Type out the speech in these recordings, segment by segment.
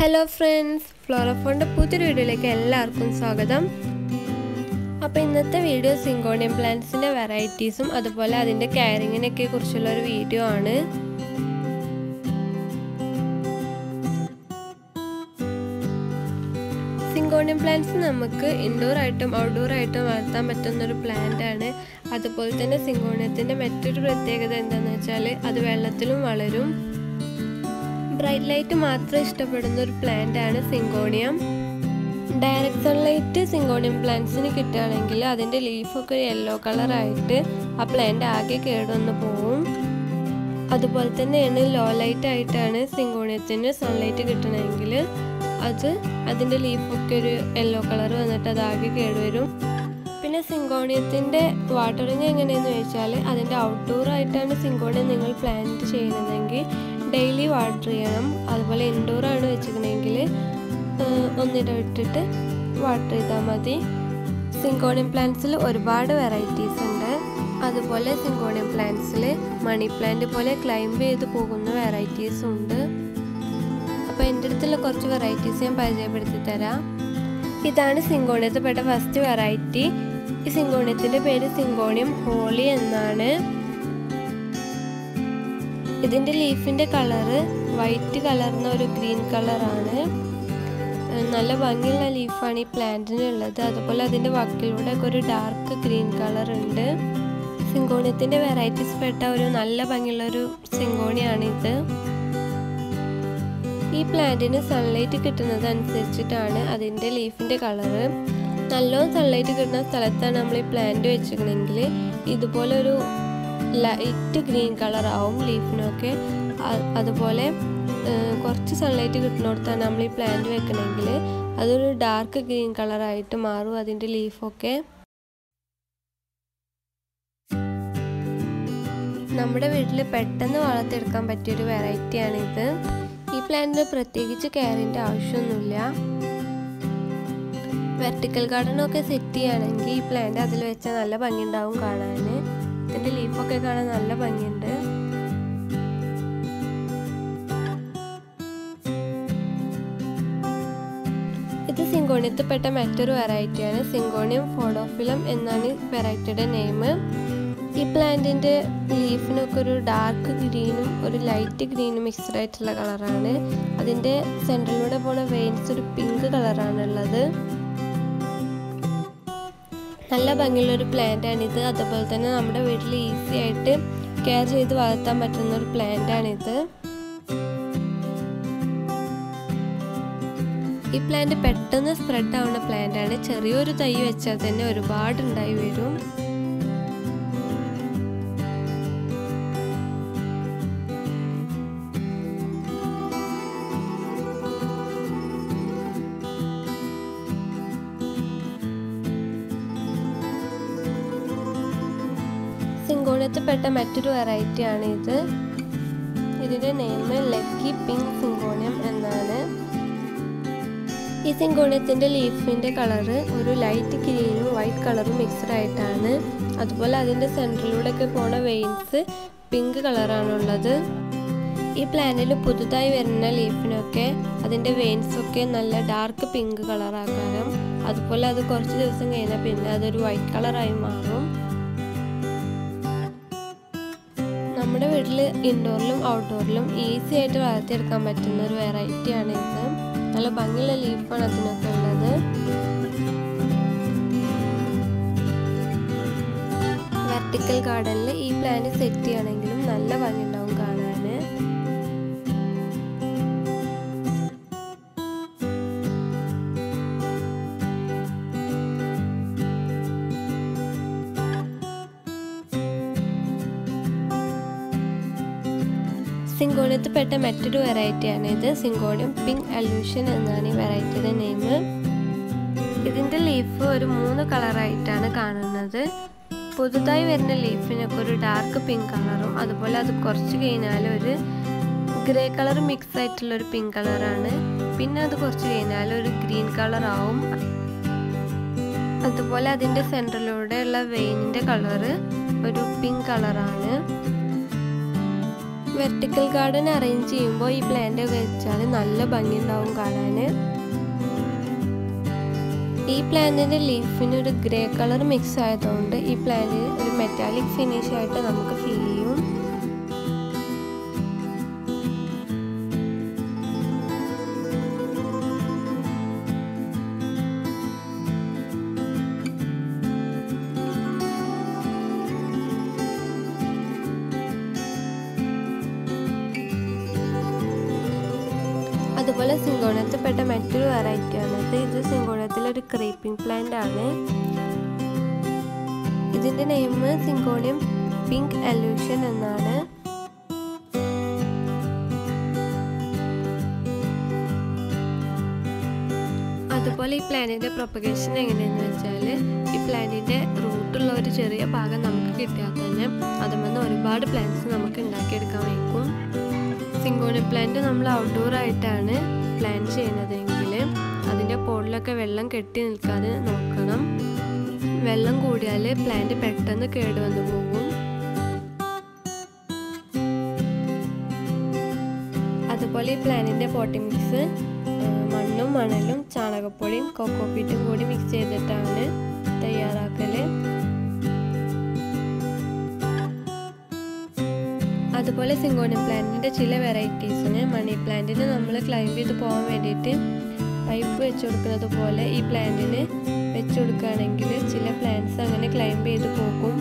hello friends ഫ്ലോറഫോണിൻ്റെ പുതിയൊരു വീഡിയോയിലേക്ക് എല്ലാവർക്കും സ്വാഗതം അപ്പോൾ ഇന്നത്തെ വീഡിയോ സിങ്കോണിയം പ്ലാന്റ്സിൻ്റെ വെറൈറ്റീസും അതുപോലെ അതിൻ്റെ കെയറിങ്ങിനൊക്കെ കുറിച്ചുള്ള ഒരു വീഡിയോ ആണ് സിങ്കോണിയം പ്ലാന്റ്സ് നമുക്ക് ഇൻഡോർ ആയിട്ടും ഔട്ട്ഡോർ ആയിട്ടും വളർത്താൻ പറ്റുന്ന ഒരു പ്ലാന്റ് ആണ് അതുപോലെ തന്നെ സിങ്കോണിയത്തിൻ്റെ മറ്റൊരു പ്രത്യേകത എന്താണെന്ന് വെച്ചാൽ അത് വെള്ളത്തിലും വളരും ബ്രൈറ്റ് ലൈറ്റ് മാത്രം ഇഷ്ടപ്പെടുന്ന ഒരു പ്ലാന്റ് ആണ് സിങ്കോണിയം ഡയറക്റ്റ് സൺലൈറ്റ് സിങ്കോണിയം പ്ലാന്റ്സിന് കിട്ടുകയാണെങ്കിൽ അതിൻ്റെ ലീഫൊക്കെ ഒരു യെല്ലോ കളറായിട്ട് ആ പ്ലാന്റ് ആകെ കേടുവന്ന് പോവും അതുപോലെ തന്നെയാണ് ലോ ലൈറ്റ് ആയിട്ടാണ് സിങ്കോണിയത്തിന് സൺലൈറ്റ് കിട്ടണമെങ്കിൽ അത് അതിൻ്റെ ലീഫൊക്കെ ഒരു യെല്ലോ കളർ വന്നിട്ട് അത് ആകെ കേടുവരും പിന്നെ സിങ്കോണിയത്തിൻ്റെ വാട്ടറിങ് എങ്ങനെയെന്ന് ചോദിച്ചാൽ അതിൻ്റെ ഔട്ട്ഡോർ ആയിട്ടാണ് സിങ്കോണിയം നിങ്ങൾ പ്ലാന്റ് ചെയ്യുന്നതെങ്കിൽ ഡെയിലി വാട്ടർ ചെയ്യണം അതുപോലെ ഇൻഡോർ ആണ് വെച്ചിട്ടുണ്ടെങ്കിൽ ഒന്നിടവിട്ടിട്ട് വാട്ടർ ചെയ്താൽ മതി സിങ്കോണിയം പ്ലാന്റ്സിൽ ഒരുപാട് വെറൈറ്റീസ് ഉണ്ട് അതുപോലെ സിങ്കോണിയം പ്ലാന്റ്സിൽ മണി പ്ലാന്റ് പോലെ ക്ലൈംബ് ചെയ്ത് പോകുന്ന വെറൈറ്റീസും ഉണ്ട് അപ്പോൾ എൻ്റെ അടുത്തുള്ള കുറച്ച് വെറൈറ്റീസ് ഞാൻ പരിചയപ്പെടുത്തി തരാം ഇതാണ് സിങ്കോണിയത്തിൽപ്പെട്ട ഫസ്റ്റ് വെറൈറ്റി ഈ സിങ്കോണിയത്തിൻ്റെ പേര് സിങ്കോണിയം ഹോളി എന്നാണ് ഇതിൻ്റെ ലീഫിൻ്റെ കളറ് വൈറ്റ് കലർന്ന ഒരു ഗ്രീൻ കളറാണ് നല്ല ഭംഗിയുള്ള ലീഫാണ് ഈ പ്ലാന്റിന് ഉള്ളത് അതുപോലെ അതിൻ്റെ വക്കിലൂടെ ഒക്കെ ഒരു ഡാർക്ക് ഗ്രീൻ കളർ ഉണ്ട് സിങ്കോണിയത്തിൻ്റെ വെറൈറ്റീസ് പെട്ട ഒരു നല്ല ഭംഗിയുള്ള ഒരു സിങ്കോണിയാണിത് ഈ പ്ലാന്റിന് സൺലൈറ്റ് കിട്ടുന്നത് അനുസരിച്ചിട്ടാണ് അതിൻ്റെ ലീഫിൻ്റെ കളറ് നല്ലോണം സൺലൈറ്റ് കിട്ടുന്ന സ്ഥലത്താണ് നമ്മൾ ഈ പ്ലാന്റ് വെച്ചിട്ടുണ്ടെങ്കിൽ ഇതുപോലെ ഒരു ലൈറ്റ് ഗ്രീൻ കളർ ആവും ലീഫിനൊക്കെ അതുപോലെ കുറച്ച് സൺലൈറ്റ് കിട്ടുന്നിടത്താണ് നമ്മൾ ഈ പ്ലാന്റ് വെക്കണമെങ്കിൽ അതൊരു ഡാർക്ക് ഗ്രീൻ കളറായിട്ട് മാറും അതിൻ്റെ ലീഫൊക്കെ നമ്മുടെ വീട്ടിൽ പെട്ടെന്ന് വളർത്തിയെടുക്കാൻ പറ്റിയൊരു വെറൈറ്റിയാണിത് ഈ പ്ലാന്റിന് പ്രത്യേകിച്ച് കെയറിൻ്റെ ആവശ്യമൊന്നുമില്ല വെർട്ടിക്കൽ ഗാർഡനൊക്കെ സെറ്റ് ചെയ്യുകയാണെങ്കിൽ ഈ പ്ലാന്റ് അതിൽ വെച്ചാൽ നല്ല ഭംഗിയുണ്ടാവും കാണാൻ ഇതിൻ്റെ ലീഫൊക്കെ കാണാൻ നല്ല ഭംഗിയുണ്ട് ഇത് സിങ്കോണിയത്തിൽപ്പെട്ട മറ്റൊരു വെറൈറ്റിയാണ് സിങ്കോണിയം ഫോഡോഫിലം എന്നാണ് വെറൈറ്റിയുടെ നെയിം ഈ പ്ലാന്റിൻ്റെ ലീഫിനൊക്കെ ഒരു ഡാർക്ക് ഗ്രീനും ഒരു ലൈറ്റ് ഗ്രീനും മിക്സ്ഡ് ആയിട്ടുള്ള കളറാണ് അതിൻ്റെ സെൻട്രലിലൂടെ പോണ വെയിൻസ് ഒരു പിങ്ക് കളറാണുള്ളത് നല്ല ഭംഗിയുള്ള ഒരു പ്ലാന്റ് ആണിത് അതുപോലെ തന്നെ നമ്മുടെ വീട്ടിൽ ഈസി ആയിട്ട് കെയർ ചെയ്ത് വളർത്താൻ പറ്റുന്ന ഒരു പ്ലാന്റ് ആണിത് ഈ പ്ലാന്റ് പെട്ടെന്ന് സ്പ്രെഡ് ആവുന്ന പ്ലാന്റ് ആണ് ചെറിയൊരു തൈ വെച്ചാൽ തന്നെ ഒരുപാട് ഉണ്ടായി വരും സിങ്കോണിയത്തിൽപ്പെട്ട മറ്റൊരു വെറൈറ്റി ആണ് ഇത് ഇതിൻ്റെ നെയിം ലക്കി പിങ്ക് സിങ്കോണിയം എന്നാണ് ഈ സിങ്കോണിയത്തിൻ്റെ ലീഫിൻ്റെ കളറ് ഒരു ലൈറ്റ് ഗ്രീനും വൈറ്റ് കളറും മിക്സ്ഡ് ആയിട്ടാണ് അതുപോലെ അതിൻ്റെ സെൻട്രലിലൂടെ ഒക്കെ പോണ വെയിൻസ് പിങ്ക് കളറാണുള്ളത് ഈ പ്ലാന്റിൽ പുതുതായി വരുന്ന ലീഫിനൊക്കെ അതിൻ്റെ വെയിൻസൊക്കെ നല്ല ഡാർക്ക് പിങ്ക് കളറാക്കാനും അതുപോലെ അത് കുറച്ച് ദിവസം കഴിഞ്ഞാൽ പിന്നെ അതൊരു വൈറ്റ് കളറായി മാറും നമ്മുടെ വീട്ടിൽ ഇൻഡോറിലും ഔട്ട്ഡോറിലും ഈസി ആയിട്ട് വളർത്തിയെടുക്കാൻ പറ്റുന്ന ഒരു വെറൈറ്റിയാണ് ഇത് നല്ല ഭംഗിയുള്ള ലീഫാണ് അതിനൊക്കെ ഉള്ളത് വെർട്ടിക്കൽ ഗാർഡനിൽ ഈ പ്ലാന്റ് സെറ്റ് ചെയ്യണമെങ്കിലും നല്ല ഭംഗി ഉണ്ടാവും കാണാൻ സിങ്കോണിയത്തിൽപ്പെട്ട മറ്റൊരു വെറൈറ്റിയാണ് ഇത് സിങ്കോണിയം പിങ്ക് അലൂഷൻ എന്നാണ് ഈ വെറൈറ്റിയുടെ നെയിം ഇതിൻ്റെ ലീഫ് ഒരു മൂന്ന് കളറായിട്ടാണ് കാണുന്നത് പുതുതായി വരുന്ന ലീഫിനൊക്കെ ഒരു ഡാർക്ക് പിങ്ക് കളറും അതുപോലെ അത് കുറച്ച് കഴിഞ്ഞാൽ ഒരു ഗ്രേ കളർ മിക്സ് ആയിട്ടുള്ള ഒരു പിങ്ക് കളറാണ് പിന്നെ അത് കുറച്ച് കഴിഞ്ഞാൽ ഒരു ഗ്രീൻ കളർ ആവും അതുപോലെ അതിൻ്റെ സെൻറ്ററിലൂടെയുള്ള വെയിനിൻ്റെ കളറ് ഒരു പിങ്ക് കളറാണ് വെർട്ടിക്കൽ ഗാർഡൻ അറേഞ്ച് ചെയ്യുമ്പോൾ ഈ പ്ലാന്റ് വെച്ചാൽ നല്ല ഭംഗി ഉണ്ടാവും കാണാൻ ഈ പ്ലാന്റിൻ്റെ ലീഫിന് ഒരു ഗ്രേ കളർ മിക്സ് ആയതുകൊണ്ട് ഈ പ്ലാന്റ് ഒരു മെറ്റാലിക് ഫിനിഷ് ആയിട്ട് നമുക്ക് ഫീൽ ചെയ്യും അതുപോലെ സിങ്കോണത്തിൽപ്പെട്ട മറ്റൊരു വെറൈറ്റി ആണത് ഇത് സിങ്കോണത്തിലൊരു ക്രീപ്പിംഗ് പ്ലാന്റ് ആണ് ഇതിന്റെ നെയിം സിങ്കോണിയം പിങ്ക് അലൂഷൻ എന്നാണ് അതുപോലെ ഈ പ്ലാന്റിന്റെ പ്രൊപ്പഗേഷൻ എങ്ങനെയെന്ന് വെച്ചാൽ ഈ പ്ലാന്റിന്റെ റൂട്ടുള്ള ഒരു ചെറിയ ഭാഗം നമുക്ക് കിട്ടിയാൽ തന്നെ അതുമെന്ന് ഒരുപാട് പ്ലാന്റ്സ് നമുക്ക് ഉണ്ടാക്കിയെടുക്കാൻ വയ്ക്കും സിങ്കോണി പ്ലാന്റ് നമ്മൾ ഔട്ട്ഡോർ ആയിട്ടാണ് പ്ലാൻ ചെയ്യുന്നതെങ്കിൽ അതിൻ്റെ പോളിലൊക്കെ വെള്ളം കെട്ടി നിൽക്കാതെ നോക്കണം വെള്ളം കൂടിയാൽ പ്ലാന്റ് പെട്ടെന്ന് കേടുവന്നു പോകും അതുപോലെ ഈ പ്ലാന്റിൻ്റെ പോട്ടിംഗ് മിക്സ് മണ്ണും മണലും ചാണകപ്പൊടിയും കൊക്കോപ്പീറ്റും കൂടി മിക്സ് ചെയ്തിട്ടാണ് തയ്യാറാക്കൽ അതുപോലെ സിങ്കോണിയം പ്ലാന്റിൻ്റെ ചില വെറൈറ്റീസിന് മണി പ്ലാന്റിന് നമ്മൾ ക്ലൈംബ് ചെയ്ത് പോകാൻ വേണ്ടിയിട്ട് പൈപ്പ് വെച്ച് കൊടുക്കുന്നത് പോലെ ഈ പ്ലാന്റിന് വെച്ച് കൊടുക്കുകയാണെങ്കിൽ ചില പ്ലാന്റ്സ് അങ്ങനെ ക്ലൈംബ് ചെയ്ത് പോകും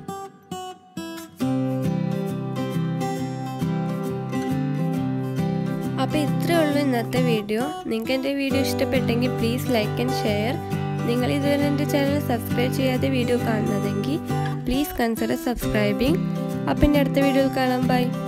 അപ്പോൾ ഇത്രയേ ഉള്ളൂ ഇന്നത്തെ വീഡിയോ നിങ്ങൾക്ക് എൻ്റെ വീഡിയോ ഇഷ്ടപ്പെട്ടെങ്കിൽ പ്ലീസ് ലൈക്ക് ആൻഡ് ഷെയർ നിങ്ങൾ ഇതുവരെ എൻ്റെ ചാനൽ സബ്സ്ക്രൈബ് ചെയ്യാതെ വീഡിയോ കാണുന്നതെങ്കിൽ പ്ലീസ് കൺസിഡർ സബ്സ്ക്രൈബിങ് അപ്പം എൻ്റെ അടുത്ത വീഡിയോയിൽ കാണാം ബൈ